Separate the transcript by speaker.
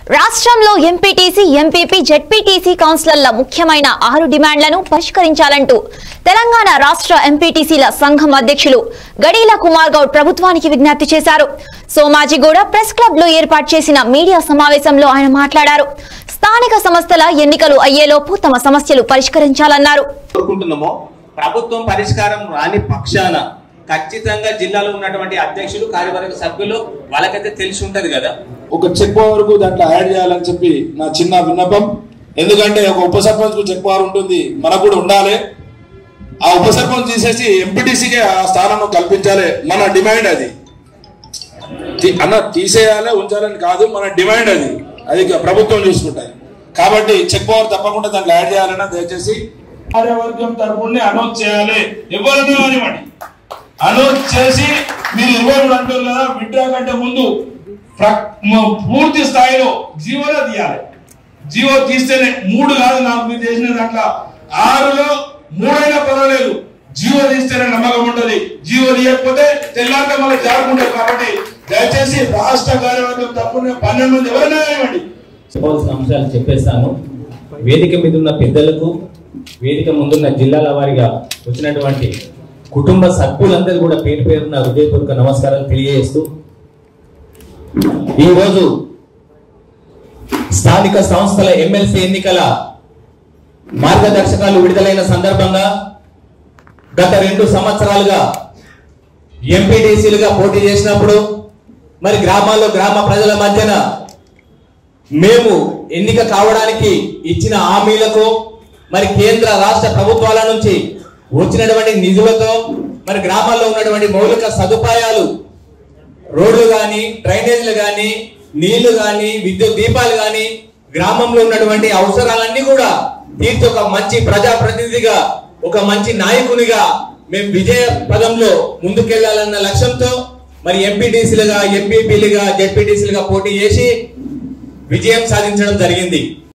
Speaker 1: రాష్ట్రంలో MPTC MPP ZPTC కౌన్సిలర్ల ముఖ్యమైన ఆరు డిమాండ్లను పరిష్కరించాలంటూ తెలంగాణ రాష్ట్ర ఎంపీటీసీల సంఘం అధ్యక్షులు గడీల కుమార్ గౌడ్ ప్రభుత్వానికి విజ్ఞప్తి చేశారు సోమాజిగూడ ప్రెస్ క్లబ్ లో ఏర్పాటు చేసిన మీడియా సమావేశంలో ఆయన మాట్లాడారు స్థానిక సంస్థల ఎన్నికలు అయ్యేలోపు తమ సమస్యలు పరిష్కరించాలన్నారు
Speaker 2: కోరుకుంటున్నామో ప్రభుత్వం పరిష్కారం రాని పక్షాన ఖచ్చితంగా జిల్లాలో ఉన్నటువంటి అధ్యక్షులు కార్యవర్గ సభ్యులు వాళ్ళకైతే తెలిసి ఉంటది కదా
Speaker 3: ఒక చెక్ పవర్ కు దాంట్లో యాడ్ చేయాలని చెప్పి నా చిన్న విన్నపం ఎందుకంటే ఒక ఉప సర్పంచ్ కు చెక్ పవర్ ఉంటుంది మనకు కూడా ఉండాలి ఆ ఉప సర్పంచ్ తీసేసి ఎంపీటీసీకి ఆ స్థానం కల్పించాలి మన డిమాండ్ అది తీ- అన్న తీసేయాలి ఉంచాలని కాదు మన డిమాండ్ అది అది ఇక ప్రభుత్వం చూసుకుంటాయి కాబట్టి చెక్ పవర్ తప్పకుండా దాంట్లో యాడ్ చేయాలన్నా దయచేసి కార్యవర్గం తరపుని అనౌన్స్ చేయాలి ఎవరిని కానివ్వండి అనౌన్స్ చేసి మీరు ఇరవై మూడు అంటారు కదా విడ్రా కంటే ముందు ప్ర- మ- పూర్తి స్థాయిలో జీవోలో తీయాలి జీవో తీస్తేనే మూడు కాదు నాకు మీరు చేసిన దాంట్లో ఆరులో మూడైనా పర్వాలేదు జీవో తీస్తేనే నమ్మకం ఉంటది జీవో తీయకపోతే తెల్లాక మళ్ళీ జారుకుంటారు కాబట్టి దయచేసి రాష్ట్ర కార్యవర్గం తప్పున పన్నెండు మంది ఎవరైనా కానివ్వండి
Speaker 4: చెప్పవలసిన అంశాలు చెప్పేస్తాను వేదిక మీద ఉన్న పెద్దలకు వేదిక ముందున్న జిల్లాల వారిగా వచ్చినటువంటి కుటుంబ సభ్యులందరూ కూడా పేరు పేరున హృదయపూర్వక నమస్కారాలు తెలియజేస్తూ ఈరోజు స్థానిక సంస్థల ఎమ్మెల్సీ ఎన్నికల మార్గదర్శకాలు విడుదలైన సందర్భంగా గత రెండు సంవత్సరాలుగా ఎంపీటీసీలుగా పోటీ చేసినప్పుడు మరి గ్రామాల్లో గ్రామ ప్రజల మధ్యన మేము ఎన్నిక కావడానికి ఇచ్చిన హామీలకు మరి కేంద్ర రాష్ట్ర ప్రభుత్వాల నుంచి వచ్చినటువంటి నిధులతో మరి గ్రామాల్లో ఉన్నటువంటి మౌలిక సదుపాయాలు రోడ్లు కానీ డ్రైనేజీలు కానీ నీళ్లు కానీ విద్యుత్ దీపాలు కానీ గ్రామంలో ఉన్నటువంటి అవసరాలన్నీ కూడా తీర్చి ఒక మంచి ప్రజాప్రతినిధిగా ఒక మంచి నాయకునిగా మేము విజయ పదంలో ముందుకెళ్లాలన్న లక్ష్యంతో మరి ఎంపీటీసీలుగా ఎంపీపీలుగా జెడ్పీటీసీలుగా పోటీ చేసి విజయం సాధించడం జరిగింది